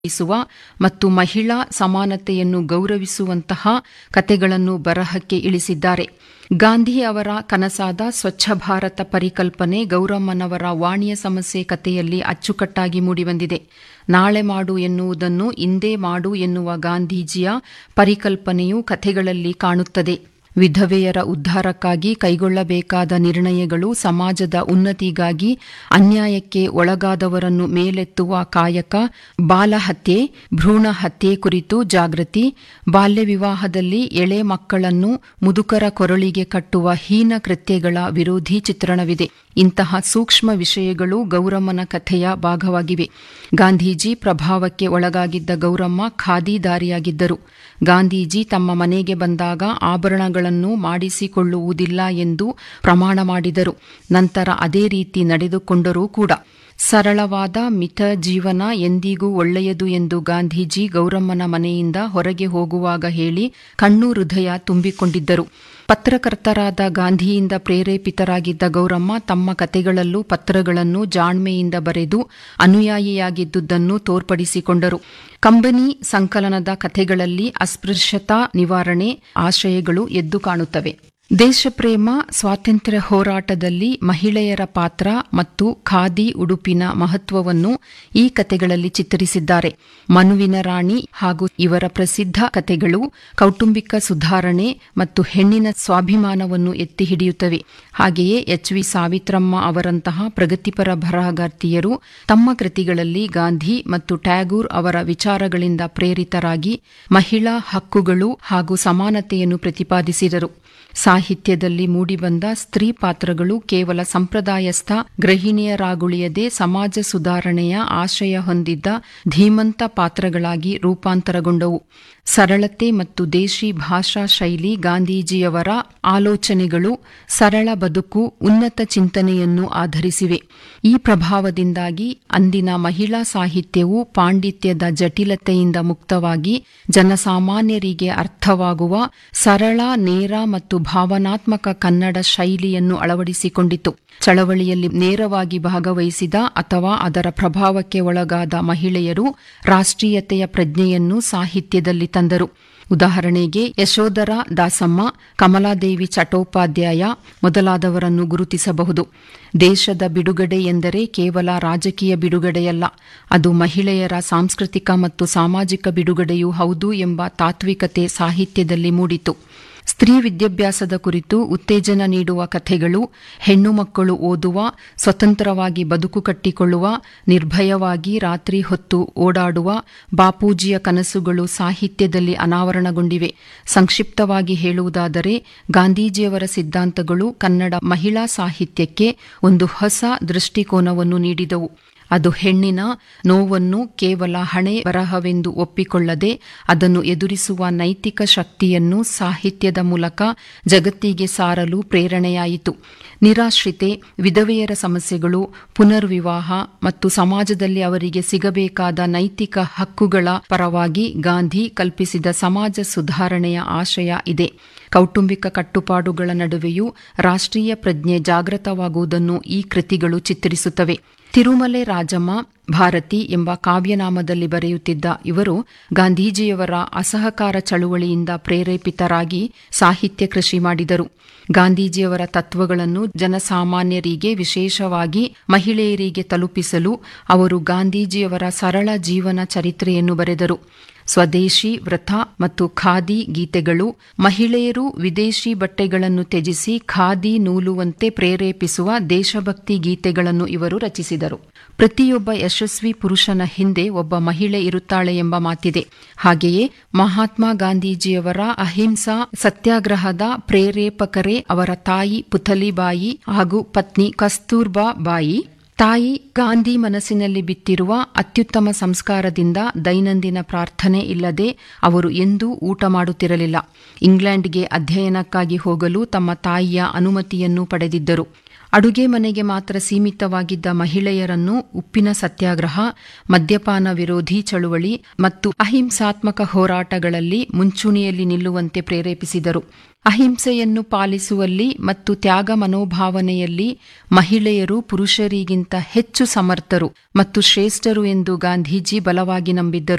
ಇಸುವ ಮತ್ತು ಮಹಿಳಾ ಸಮಾನತೆಯನ್ನು ಗೌರವಿಸುವಂತಹ ಕತೆಗಳನ್ನು ಬರಹಕ್ಕೆ ಇಳಿಸಿದ್ದಾರೆ ಗಾಂಧಿ ಅವರ ಕನಸಾದ ಸ್ವಚ್ಛ ಭಾರತ ಪರಿಕಲ್ಪನೆ ಗೌರಮ್ಮನವರ ವಾಣಿಯ ಸಮಸ್ಯೆ ಕಥೆಯಲ್ಲಿ ಅಚ್ಚುಕಟ್ಟಾಗಿ ಮೂಡಿಬಂದಿದೆ ನಾಳೆ ಮಾಡು ಎನ್ನುವುದನ್ನು ಇಂದೇ ಮಾಡು ಎನ್ನುವ ಗಾಂಧೀಜಿಯ ಪರಿಕಲ್ಪನೆಯು ಕಥೆಗಳಲ್ಲಿ ಕಾಣುತ್ತದೆ ವಿಧವೆಯರ ಉದ್ಧಾರಕ್ಕಾಗಿ ಕೈಗೊಳ್ಳಬೇಕಾದ ನಿರ್ಣಯಗಳು ಸಮಾಜದ ಉನ್ನತಿಗಾಗಿ ಅನ್ಯಾಯಕ್ಕೆ ಒಳಗಾದವರನ್ನು ಮೇಲೆತ್ತುವ ಕಾಯಕ ಬಾಲಹತ್ಯೆ ಭ್ರೂಣ ಹತ್ಯೆ ಕುರಿತು ಜಾಗೃತಿ ಬಾಲ್ಯ ವಿವಾಹದಲ್ಲಿ ಎಳೆ ಮಕ್ಕಳನ್ನು ಮುದುಕರ ಕೊರಳಿಗೆ ಕಟ್ಟುವ ಹೀನ ಕೃತ್ಯಗಳ ವಿರೋಧಿ ಚಿತ್ರಣವಿದೆ ಇಂತಹ ಸೂಕ್ಷ್ಮ ವಿಷಯಗಳು ಗೌರಮ್ಮನ ಕಥೆಯ ಭಾಗವಾಗಿವೆ ಗಾಂಧೀಜಿ ಪ್ರಭಾವಕ್ಕೆ ಒಳಗಾಗಿದ್ದ ಗೌರಮ್ಮ ಖಾದಿದಾರಿಯಾಗಿದ್ದರು ಗಾಂಧೀಜಿ ತಮ್ಮ ಮನೆಗೆ ಬಂದಾಗ ಆಭರಣಗಳನ್ನು ಮಾಡಿಸಿಕೊಳ್ಳುವುದಿಲ್ಲ ಎಂದು ಪ್ರಮಾಣ ಮಾಡಿದರು ನಂತರ ಅದೇ ರೀತಿ ನಡೆದುಕೊಂಡರೂ ಕೂಡ ಸರಳವಾದ ಮಿತ ಜೀವನ ಎಂದಿಗೂ ಒಳ್ಳೆಯದು ಎಂದು ಗಾಂಧೀಜಿ ಗೌರಮ್ಮನ ಮನೆಯಿಂದ ಹೊರಗೆ ಹೋಗುವಾಗ ಹೇಳಿ ಕಣ್ಣು ಹೃದಯ ತುಂಬಿಕೊಂಡಿದ್ದರು ಪತ್ರಕರ್ತರಾದ ಗಾಂಧಿಯಿಂದ ಪ್ರೇರೇಪಿತರಾಗಿದ್ದ ಗೌರಮ್ಮ ತಮ್ಮ ಕತೆಗಳಲ್ಲೂ ಪತ್ರಗಳನ್ನು ಜಾಣ್ಮೆಯಿಂದ ಬರೆದು ಅನುಯಾಯಿಯಾಗಿದ್ದುದನ್ನು ತೋರ್ಪಡಿಸಿಕೊಂಡರು ಕಂಬನಿ ಸಂಕಲನದ ಕಥೆಗಳಲ್ಲಿ ಅಸ್ಪೃಶ್ಯತಾ ನಿವಾರಣೆ ಆಶಯಗಳು ಎದ್ದು ಕಾಣುತ್ತವೆ ದೇಶಪ್ರೇಮ ಸ್ವಾತಂತ್ರ್ಯ ಹೋರಾಟದಲ್ಲಿ ಮಹಿಳೆಯರ ಪಾತ್ರ ಮತ್ತು ಖಾದಿ ಉಡುಪಿನ ಮಹತ್ವವನ್ನು ಈ ಕತೆಗಳಲ್ಲಿ ಚಿತ್ರಿಸಿದ್ದಾರೆ ಮನುವಿನ ರಾಣಿ ಹಾಗೂ ಇವರ ಪ್ರಸಿದ್ಧ ಕತೆಗಳು ಕೌಟುಂಬಿಕ ಸುಧಾರಣೆ ಮತ್ತು ಹೆಣ್ಣಿನ ಸ್ವಾಭಿಮಾನವನ್ನು ಎತ್ತಿ ಹಿಡಿಯುತ್ತವೆ ಹಾಗೆಯೇ ಎಚ್ ವಿ ಸಾವಿತ್ರಮ್ಮ ಅವರಂತಹ ಪ್ರಗತಿಪರ ಬರಹಗಾರ್ತಿಯರು ತಮ್ಮ ಕೃತಿಗಳಲ್ಲಿ ಗಾಂಧಿ ಮತ್ತು ಟ್ಯಾಗೂರ್ ಅವರ ವಿಚಾರಗಳಿಂದ ಪ್ರೇರಿತರಾಗಿ ಮಹಿಳಾ ಹಕ್ಕುಗಳು ಹಾಗೂ ಸಮಾನತೆಯನ್ನು ಪ್ರತಿಪಾದಿಸಿದರು ಸಾಹಿತ್ಯದಲ್ಲಿ ಮೂಡಿಬಂದ ಸ್ತ್ರೀ ಪಾತ್ರಗಳು ಕೇವಲ ಸಂಪ್ರದಾಯಸ್ಥ ಗೃಹಿಣಿಯರಾಗುಳಿಯದೆ ಸಮಾಜ ಸುಧಾರಣೆಯ ಆಶಯ ಹೊಂದಿದ್ದ ಧೀಮಂತ ಪಾತ್ರಗಳಾಗಿ ರೂಪಾಂತರಗೊಂಡವು ಸರಳತೆ ಮತ್ತು ದೇಶಿ ಭಾಷಾ ಶೈಲಿ ಗಾಂಧೀಜಿಯವರ ಆಲೋಚನೆಗಳು ಸರಳ ಬದುಕು ಉನ್ನತ ಚಿಂತನೆಯನ್ನು ಆಧರಿಸಿವೆ ಈ ಪ್ರಭಾವದಿಂದಾಗಿ ಅಂದಿನ ಮಹಿಳಾ ಸಾಹಿತ್ಯವು ಪಾಂಡಿತ್ಯದ ಜಟಿಲತೆಯಿಂದ ಮುಕ್ತವಾಗಿ ಜನಸಾಮಾನ್ಯರಿಗೆ ಅರ್ಥವಾಗುವ ಸರಳ ನೇರ ಮತ್ತು ಭಾವನಾತ್ಮಕ ಕನ್ನಡ ಶೈಲಿಯನ್ನು ಅಳವಡಿಸಿಕೊಂಡಿತು ಚಳವಳಿಯಲ್ಲಿ ನೇರವಾಗಿ ಭಾಗವಹಿಸಿದ ಅಥವಾ ಅದರ ಪ್ರಭಾವಕ್ಕೆ ಒಳಗಾದ ಮಹಿಳೆಯರು ರಾಷ್ಟ್ರೀಯತೆಯ ಪ್ರಜ್ಞೆಯನ್ನು ಸಾಹಿತ್ಯದಲ್ಲಿ ತಂದರು ಉದಾಹರಣೆಗೆ ಯಶೋಧರ ದಾಸಮ್ಮ ಕಮಲಾದೇವಿ ಚಟ್ಟೋಪಾಧ್ಯಾಯ ಮೊದಲಾದವರನ್ನು ಗುರುತಿಸಬಹುದು ದೇಶದ ಬಿಡುಗಡೆ ಎಂದರೆ ಕೇವಲ ರಾಜಕೀಯ ಬಿಡುಗಡೆಯಲ್ಲ ಅದು ಮಹಿಳೆಯರ ಸಾಂಸ್ಕೃತಿಕ ಮತ್ತು ಸಾಮಾಜಿಕ ಬಿಡುಗಡೆಯೂ ಹೌದು ಎಂಬ ತಾತ್ವಿಕತೆ ಸಾಹಿತ್ಯದಲ್ಲಿ ಮೂಡಿತು ಸ್ತ್ರೀ ವಿದ್ಯಾಭ್ಯಾಸದ ಕುರಿತು ಉತ್ತೇಜನ ನೀಡುವ ಕಥೆಗಳು ಹೆಣ್ಣು ಮಕ್ಕಳು ಓದುವ ಸ್ವತಂತ್ರವಾಗಿ ಬದುಕು ಕಟ್ಟಿಕೊಳ್ಳುವ ನಿರ್ಭಯವಾಗಿ ರಾತ್ರಿ ಹೊತ್ತು ಓಡಾಡುವ ಬಾಪೂಜಿಯ ಕನಸುಗಳು ಸಾಹಿತ್ಯದಲ್ಲಿ ಅನಾವರಣಗೊಂಡಿವೆ ಸಂಕ್ಷಿಪ್ತವಾಗಿ ಹೇಳುವುದಾದರೆ ಗಾಂಧೀಜಿಯವರ ಸಿದ್ಧಾಂತಗಳು ಕನ್ನಡ ಮಹಿಳಾ ಸಾಹಿತ್ಯಕ್ಕೆ ಒಂದು ಹೊಸ ದೃಷ್ಟಿಕೋನವನ್ನು ನೀಡಿದವು ಅದು ಹೆಣ್ಣಿನ ನೋವನ್ನು ಕೇವಲ ಹಣೆ ಬರಹವೆಂದು ಒಪ್ಪಿಕೊಳ್ಳದೆ ಅದನ್ನು ಎದುರಿಸುವ ನೈತಿಕ ಶಕ್ತಿಯನ್ನು ಸಾಹಿತ್ಯದ ಮೂಲಕ ಜಗತ್ತಿಗೆ ಸಾರಲು ಪ್ರೇರಣೆಯಾಯಿತು ನಿರಾಶ್ರಿತೆ ವಿಧವೆಯರ ಸಮಸ್ಯೆಗಳು ಪುನರ್ವಿವಾಹ ಮತ್ತು ಸಮಾಜದಲ್ಲಿ ಅವರಿಗೆ ಸಿಗಬೇಕಾದ ನೈತಿಕ ಹಕ್ಕುಗಳ ಪರವಾಗಿ ಗಾಂಧಿ ಕಲ್ಪಿಸಿದ ಸಮಾಜ ಸುಧಾರಣೆಯ ಆಶಯ ಇದೆ ಕೌಟುಂಬಿಕ ಕಟ್ಟುಪಾಡುಗಳ ನಡುವೆಯೂ ರಾಷ್ಟ್ರೀಯ ಪ್ರಜ್ಞೆ ಜಾಗೃತವಾಗುವುದನ್ನು ಈ ಕೃತಿಗಳು ಚಿತ್ರಿಸುತ್ತವೆ ತಿರುಮಲೆ ರಾಜಮ್ಮ ಭಾರತಿ ಎಂಬ ಕಾವ್ಯನಾಮದಲ್ಲಿ ಬರೆಯುತ್ತಿದ್ದ ಇವರು ಗಾಂಧೀಜಿಯವರ ಅಸಹಕಾರ ಚಳುವಳಿಯಿಂದ ಪ್ರೇರೇಪಿತರಾಗಿ ಸಾಹಿತ್ಯ ಕೃಷಿ ಮಾಡಿದರು ಗಾಂಧೀಜಿಯವರ ತತ್ವಗಳನ್ನು ಜನಸಾಮಾನ್ಯರಿಗೆ ವಿಶೇಷವಾಗಿ ಮಹಿಳೆಯರಿಗೆ ತಲುಪಿಸಲು ಅವರು ಗಾಂಧೀಜಿಯವರ ಸರಳ ಜೀವನ ಚರಿತ್ರೆಯನ್ನು ಬರೆದರು ಸ್ವದೇಶಿ ವ್ರತ ಮತ್ತು ಖಾದಿ ಗೀತೆಗಳು ಮಹಿಳೆಯರು ವಿದೇಶಿ ಬಟ್ಟೆಗಳನ್ನು ತ್ಯಜಿಸಿ ಖಾದಿ ನೂಲುವಂತೆ ಪ್ರೇರೇಪಿಸುವ ದೇಶಭಕ್ತಿ ಗೀತೆಗಳನ್ನು ಇವರು ರಚಿಸಿದರು ಪ್ರತಿಯೊಬ್ಬ ಯಶಸ್ವಿ ಪುರುಷನ ಹಿಂದೆ ಒಬ್ಬ ಮಹಿಳೆ ಇರುತ್ತಾಳೆ ಎಂಬ ಮಾತಿದೆ ಹಾಗೆಯೇ ಮಹಾತ್ಮ ಗಾಂಧೀಜಿಯವರ ಅಹಿಂಸಾ ಸತ್ಯಾಗ್ರಹದ ಪ್ರೇರೇಪಕರೇ ಅವರ ತಾಯಿ ಪುಥಲಿಬಾಯಿ ಹಾಗೂ ಪತ್ನಿ ಕಸ್ತೂರ್ಬಾ ಬಾಯಿ ತಾಯಿ ಗಾಂಧಿ ಮನಸ್ಸಿನಲ್ಲಿ ಬಿತ್ತಿರುವ ಅತ್ಯುತ್ತಮ ಸಂಸ್ಕಾರದಿಂದ ದೈನಂದಿನ ಪ್ರಾರ್ಥನೆ ಇಲ್ಲದೆ ಅವರು ಎಂದೂ ಊಟ ಮಾಡುತ್ತಿರಲಿಲ್ಲ ಇಂಗ್ಲೆಂಡ್ಗೆ ಅಧ್ಯಯನಕ್ಕಾಗಿ ಹೋಗಲು ತಮ್ಮ ತಾಯಿಯ ಅನುಮತಿಯನ್ನು ಪಡೆದಿದ್ದರು ಅಡುಗೆ ಮನೆಗೆ ಮಾತ್ರ ಸೀಮಿತವಾಗಿದ್ದ ಮಹಿಳೆಯರನ್ನು ಉಪ್ಪಿನ ಸತ್ಯಾಗ್ರಹ ಮದ್ಯಪಾನ ವಿರೋಧಿ ಚಳುವಳಿ ಮತ್ತು ಅಹಿಂಸಾತ್ಮಕ ಹೋರಾಟಗಳಲ್ಲಿ ಮುಂಚೂಣಿಯಲ್ಲಿ ನಿಲ್ಲುವಂತೆ ಪ್ರೇರೇಪಿಸಿದರು ಅಹಿಂಸೆಯನ್ನು ಪಾಲಿಸುವಲ್ಲಿ ಮತ್ತು ತ್ಯಾಗ ಮನೋಭಾವನೆಯಲ್ಲಿ ಮಹಿಳೆಯರು ಪುರುಷರಿಗಿಂತ ಹೆಚ್ಚು ಸಮರ್ಥರು ಮತ್ತು ಶ್ರೇಷ್ಠರು ಎಂದು ಗಾಂಧೀಜಿ ಬಲವಾಗಿ ನಂಬಿದ್ದರು